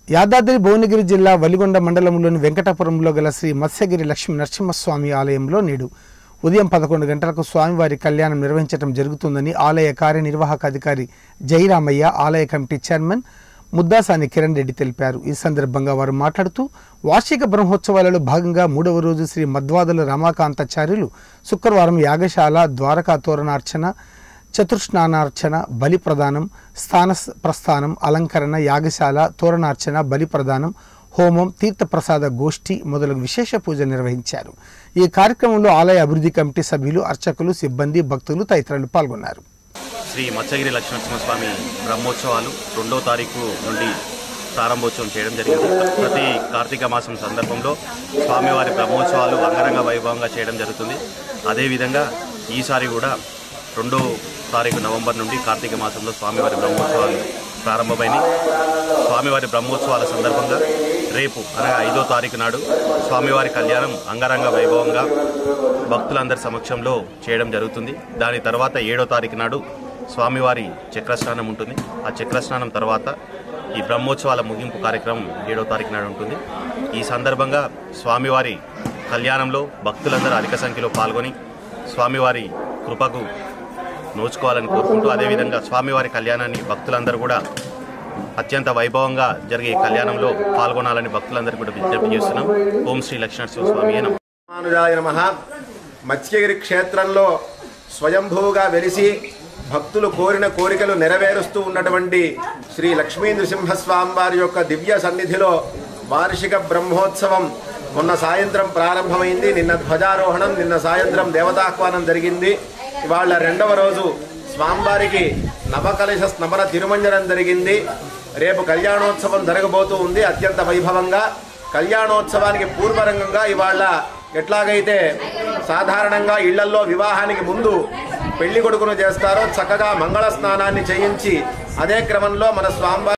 యాదాద్రి భువనగిరి జిల్లా వలిగొండ మండలంలోని వెంకటాపురంలో గల శ్రీ మత్స్యగిరి లక్ష్మీ నరసింహస్వామి ఆలయంలో నేడు ఉదయం పదకొండు గంటలకు స్వామివారి కళ్యాణం నిర్వహించడం జరుగుతుందని ఆలయ కార్యనిర్వాహక అధికారి జయరామయ్య ఆలయ కమిటీ చైర్మన్ ముద్దాసాని కిరణ్ రెడ్డి తెలిపారు ఈ సందర్భంగా వారు మాట్లాడుతూ వార్షిక బ్రహ్మోత్సవాలలో భాగంగా మూడవ రోజు శ్రీ మధ్వాదుల రమాకాంతాచార్యులు శుక్రవారం యాగశాల ద్వారకా తోరణార్చన చతుర్స్నానార్చన బలి ప్రదానం స్థాన ప్రస్థానం అలంకరణ యాగశాల తోరణార్చన బలి ప్రదానం హోమం తీర్థప్రసాద గోష్ఠి మొదలగు విశేష పూజ నిర్వహించారు ఈ కార్యక్రమంలో ఆలయ అభివృద్ధి కమిటీ సభ్యులు అర్చకులు సిబ్బంది భక్తులు తదితరులు పాల్గొన్నారు శ్రీ మత్స్యగిరి లక్ష్మణస్వామి బ్రహ్మోత్సవాలు రెండో తారీఖు నుండి ప్రారంభోత్సవం చేయడం జరిగింది ప్రతి కార్తీక మాసం సందర్భంలో స్వామివారి బ్రహ్మోత్సవాలు అంగరంగ వైభవంగా చేయడం జరుగుతుంది అదేవిధంగా ఈసారి కూడా రెండో తారీఖు నవంబర్ నుండి కార్తీక మాసంలో స్వామివారి బ్రహ్మోత్సవాలు ప్రారంభమైనవి స్వామివారి బ్రహ్మోత్సవాల సందర్భంగా రేపు అనగా ఐదో తారీఖు నాడు స్వామివారి కళ్యాణం అంగరంగ వైభవంగా భక్తులందరి సమక్షంలో చేయడం జరుగుతుంది దాని తర్వాత ఏడో తారీఖు నాడు స్వామివారి చక్రస్నానం ఉంటుంది ఆ చక్రస్నానం తర్వాత ఈ బ్రహ్మోత్సవాల ముగింపు కార్యక్రమం ఏడో తారీఖు నాడు ఉంటుంది ఈ సందర్భంగా స్వామివారి కళ్యాణంలో భక్తులందరూ అధిక సంఖ్యలో పాల్గొని స్వామివారి కృపకు నోచుకోవాలని కోరుకుంటూ అదేవిధంగా స్వామివారి కళ్యాణాన్ని భక్తులందరూ కూడా అత్యంత వైభవంగా జరిగే ఈ కళ్యాణంలో పాల్గొనాలని భక్తులందరూ కూడా విజ్ఞప్తి చేస్తున్నాం ఓం శ్రీ లక్ష్మణశివ స్వామి నమ రామానుజాయ నమ మత్స్యగిరి క్షేత్రంలో స్వయంభూగా వెలిసి భక్తులు కోరిన కోరికలు నెరవేరుస్తూ ఉన్నటువంటి శ్రీ లక్ష్మీ నృసింహస్వామి వారి యొక్క దివ్య సన్నిధిలో వార్షిక బ్రహ్మోత్సవం మొన్న సాయంత్రం ప్రారంభమైంది నిన్న ధ్వజారోహణం నిన్న సాయంత్రం దేవతాహ్వానం జరిగింది ఇవాళ రెండవ రోజు స్వామివారికి నవకలశ స్నపన తిరుమంజనం జరిగింది రేపు కళ్యాణోత్సవం జరగబోతూ ఉంది అత్యంత వైభవంగా కళ్యాణోత్సవానికి పూర్వరంగంగా ఇవాళ ఎట్లాగైతే సాధారణంగా ఇళ్లల్లో వివాహానికి ముందు పెళ్లి కొడుకును చేస్తారో చక్కగా మంగళ స్నానాన్ని చేయించి అదే క్రమంలో మన స్వామివారి